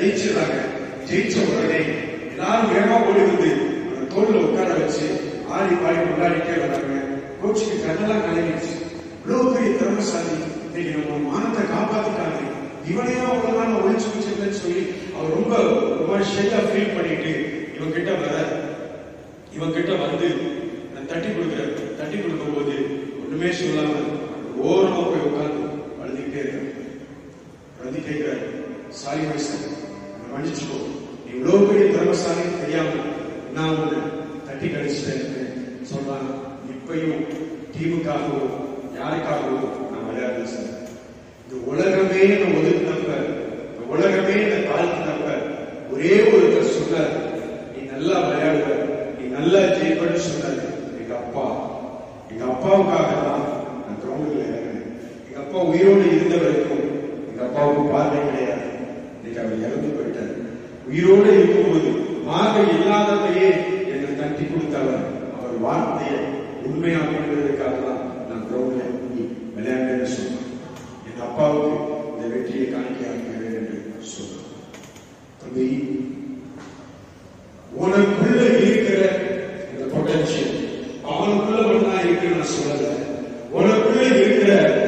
ஜெயிச்சிடறாங்க ஜெயிச்ச உடனே எல்லாரும் வேகமா ஓடி வந்து அந்த தோல்ல உட்கார வச்சு ஆடி பாடி கொண்டாடிட்டே வராங்க கோச்சுக்கு கண்ணெல்லாம் கலங்கிடுச்சு இவ்வளவு பெரிய திறமசாலி இன்னைக்கு நம்ம மானத்தை காப்பாத்திட்டாங்க இவனையும் அவ்வளவு நாள் ஒழிச்சு வச்சிருந்தேன்னு சொல்லி அவர் ரொம்ப ரொம்ப ஷேக்கா ஃபீல் பண்ணிட்டு இவன் கிட்ட வர இவன் கிட்ட வந்து நான் தட்டி கொடுக்குறேன் தட்டி கொடுக்கும் போது ஒண்ணுமே சொல்லாம ஓரமா போய் உட்கார்ந்து அழுதுகிட்டே இருக்கேன் அழுது கேட்கிறார் சாரி மைசன் என்னை மன்னிச்சுக்கோ நீ இவ்வளவு பெரிய திறமசாலி தெரியாம நான் உன்னை தட்டி கழிச்சிட்டேன் சொல்றான் இப்பயும் டீமுக்காகவோ யாருக்காகவோ நான் விளையாடல சார் இந்த உலகமே என்ன ஒதுக்குனப்ப இந்த உலகமே என்ன தாழ்த்தினப்ப ஒரே ஒருத்தர் சொன்னார் நீ நல்லா விளையாடுவ நீ நல்லா ஜெயிப்பன்னு சொன்னார் எங்க அப்பா எங்க அப்பாவுக்காக தான் நான் கிரவுண்டில் இறங்கினேன் எங்க அப்பா உயிரோடு இருந்த வரைக்கும் எங்க அப்பாவுக்கு பார்வை கிடையாது இன்னைக்கு அவர் இறந்து போயிட்டார் உயிரோடு இருக்கும்போது பார்வை இல்லாததையே என்னை தட்டி கொடுத்தவர் அவர் வார்த்தையை உண்மையாக்குவதற்காக தான் நான் கிரவுண்டில் விளையாண்டேன்னு சொன்னார் என் அப்பாவுக்கு இந்த வெற்றியை காணிக்கையாக்குகிறேன் என்று சொன்னார் தம்பி உனக்குள்ள இருக்கிற இந்த பொட்டன்ஷியல் அவனுக்குள்ள மட்டும்தான் இருக்குன்னு நான் சொல்லல உனக்குள்ள இருக்கிற